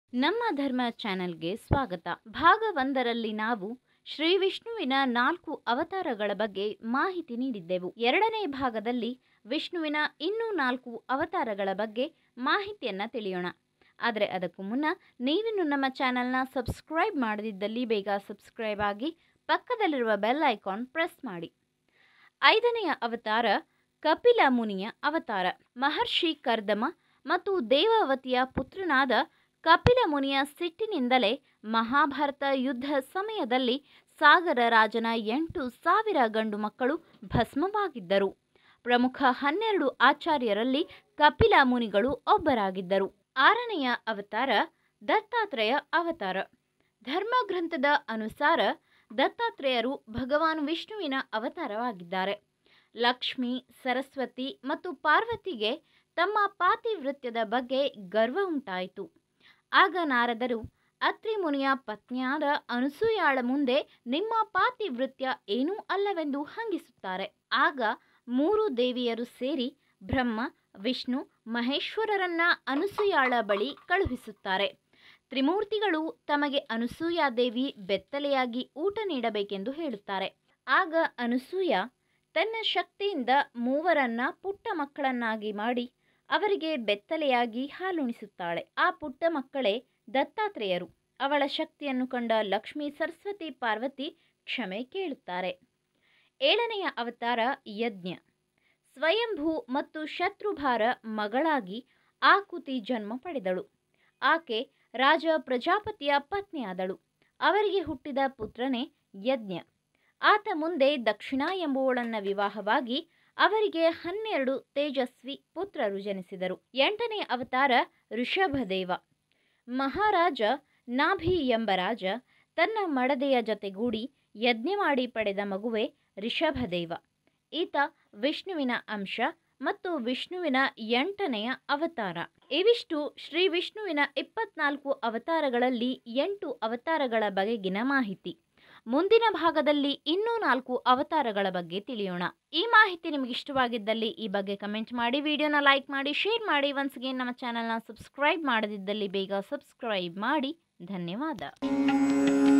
ನಮ್ಮ ಧರ್ಮ ಚಾನೆಲ್ಗೆ ಸ್ವಾಗತ ಭಾಗ ಒಂದರಲ್ಲಿ ನಾವು ಶ್ರೀ ವಿಷ್ಣುವಿನ ನಾಲ್ಕು ಅವತಾರಗಳ ಬಗ್ಗೆ ಮಾಹಿತಿ ನೀಡಿದ್ದೆವು ಎರಡನೇ ಭಾಗದಲ್ಲಿ ವಿಷ್ಣುವಿನ ಇನ್ನೂ ನಾಲ್ಕು ಅವತಾರಗಳ ಬಗ್ಗೆ ಮಾಹಿತಿಯನ್ನು ತಿಳಿಯೋಣ ಆದರೆ ಅದಕ್ಕೂ ಮುನ್ನ ನೀವಿನ್ನು ನಮ್ಮ ಚಾನೆಲ್ನ ಸಬ್ಸ್ಕ್ರೈಬ್ ಮಾಡದಿದ್ದಲ್ಲಿ ಬೇಗ ಸಬ್ಸ್ಕ್ರೈಬ್ ಆಗಿ ಪಕ್ಕದಲ್ಲಿರುವ ಬೆಲ್ ಐಕಾನ್ ಪ್ರೆಸ್ ಮಾಡಿ ಐದನೆಯ ಅವತಾರ ಕಪಿಲ ಮುನಿಯ ಅವತಾರ ಮಹರ್ಷಿ ಕರ್ದಮ ಮತ್ತು ದೇವಾವತಿಯ ಪುತ್ರನಾದ ಕಪಿಲ ಮುನಿಯ ಸಿಟ್ಟಿನಿಂದಲೇ ಮಹಾಭಾರತ ಯುದ್ಧ ಸಮಯದಲ್ಲಿ ಸಾಗರ ರಾಜನ ಎಂಟು ಸಾವಿರ ಗಂಡು ಮಕ್ಕಳು ಭಸ್ಮವಾಗಿದ್ದರು ಪ್ರಮುಖ ಹನ್ನೆರಡು ಆಚಾರ್ಯರಲ್ಲಿ ಕಪಿಲ ಮುನಿಗಳು ಒಬ್ಬರಾಗಿದ್ದರು ಆರನೆಯ ಅವತಾರ ದತ್ತಾತ್ರೇಯ ಅವತಾರ ಧರ್ಮಗ್ರಂಥದ ಅನುಸಾರ ದತ್ತಾತ್ರೇಯರು ಭಗವಾನ್ ವಿಷ್ಣುವಿನ ಅವತಾರವಾಗಿದ್ದಾರೆ ಲಕ್ಷ್ಮಿ ಸರಸ್ವತಿ ಮತ್ತು ಪಾರ್ವತಿಗೆ ತಮ್ಮ ಪಾತಿವೃತ್ಯದ ಬಗ್ಗೆ ಗರ್ವ ಉಂಟಾಯಿತು ಆಗ ನಾರದರು ಅತ್ರಿ ಮುನಿಯ ಪತ್ನಿಯಾದ ಅನಸೂಯಾಳ ಮುಂದೆ ನಿಮ್ಮ ಪಾತಿವೃತ್ಯ ಏನೂ ಅಲ್ಲವೆಂದು ಹಂಗಿಸುತ್ತಾರೆ ಆಗ ಮೂರು ದೇವಿಯರು ಸೇರಿ ಬ್ರಹ್ಮ ವಿಷ್ಣು ಮಹೇಶ್ವರರನ್ನ ಅನಸೂಯಾಳ ಬಳಿ ಕಳುಹಿಸುತ್ತಾರೆ ತ್ರಿಮೂರ್ತಿಗಳು ತಮಗೆ ಅನಸೂಯಾದೇವಿ ಬೆತ್ತಲೆಯಾಗಿ ಊಟ ನೀಡಬೇಕೆಂದು ಹೇಳುತ್ತಾರೆ ಆಗ ಅನಸೂಯ ತನ್ನ ಶಕ್ತಿಯಿಂದ ಮೂವರನ್ನ ಪುಟ್ಟ ಮಕ್ಕಳನ್ನಾಗಿ ಮಾಡಿ ಅವರಿಗೆ ಬೆತ್ತಲೆಯಾಗಿ ಹಾಲುಣಿಸುತ್ತಾಳೆ ಆ ಪುಟ್ಟ ಮಕ್ಕಳೇ ದತ್ತಾತ್ರೇಯರು ಅವಳ ಶಕ್ತಿಯನ್ನು ಕಂಡ ಲಕ್ಷ್ಮೀ ಸರಸ್ವತಿ ಪಾರ್ವತಿ ಕ್ಷಮೆ ಕೇಳುತ್ತಾರೆ ಏಳನೆಯ ಅವತಾರ ಯಜ್ಞ ಸ್ವಯಂಭೂ ಮತ್ತು ಶತ್ರುಭಾರ ಮಗಳಾಗಿ ಆಕುತಿ ಜನ್ಮ ಪಡೆದಳು ಆಕೆ ರಾಜ ಪ್ರಜಾಪತಿಯ ಪತ್ನಿಯಾದಳು ಅವರಿಗೆ ಹುಟ್ಟಿದ ಪುತ್ರನೇ ಯಜ್ಞ ಆತ ಮುಂದೆ ದಕ್ಷಿಣ ಎಂಬುವಳನ್ನ ವಿವಾಹವಾಗಿ ಅವರಿಗೆ ಹನ್ನೆರಡು ತೇಜಸ್ವಿ ಪುತ್ರರು ಜನಿಸಿದರು ಎಂಟನೇ ಅವತಾರ ಋಷಭದೇವ ಮಹಾರಾಜ ನಾಭಿ ಎಂಬ ರಾಜ ತನ್ನ ಮಡದೆಯ ಜೊತೆಗೂಡಿ ಯಜ್ಞ ಮಾಡಿ ಪಡೆದ ಮಗುವೆ ಋಷಭದೇವ ಈತ ವಿಷ್ಣುವಿನ ಅಂಶ ಮತ್ತು ವಿಷ್ಣುವಿನ ಎಂಟನೆಯ ಅವತಾರ ಇವಿಷ್ಟು ಶ್ರೀ ವಿಷ್ಣುವಿನ ಇಪ್ಪತ್ನಾಲ್ಕು ಅವತಾರಗಳಲ್ಲಿ ಎಂಟು ಅವತಾರಗಳ ಬಗೆಗಿನ ಮಾಹಿತಿ ಮುಂದಿನ ಭಾಗದಲ್ಲಿ ಇನ್ನೂ ನಾಲ್ಕು ಅವತಾರಗಳ ಬಗ್ಗೆ ತಿಳಿಯೋಣ ಈ ಮಾಹಿತಿ ನಿಮಗೆ ಇಷ್ಟವಾಗಿದ್ದಲ್ಲಿ ಈ ಬಗ್ಗೆ ಕಮೆಂಟ್ ಮಾಡಿ ವಿಡಿಯೋನ ಲೈಕ್ ಮಾಡಿ ಶೇರ್ ಮಾಡಿ ಒನ್ಸ್ ಅಗೇನ್ ನಮ್ಮ ಚಾನಲ್ನ ಸಬ್ಸ್ಕ್ರೈಬ್ ಮಾಡದಿದ್ದಲ್ಲಿ ಬೇಗ ಸಬ್ಸ್ಕ್ರೈಬ್ ಮಾಡಿ ಧನ್ಯವಾದ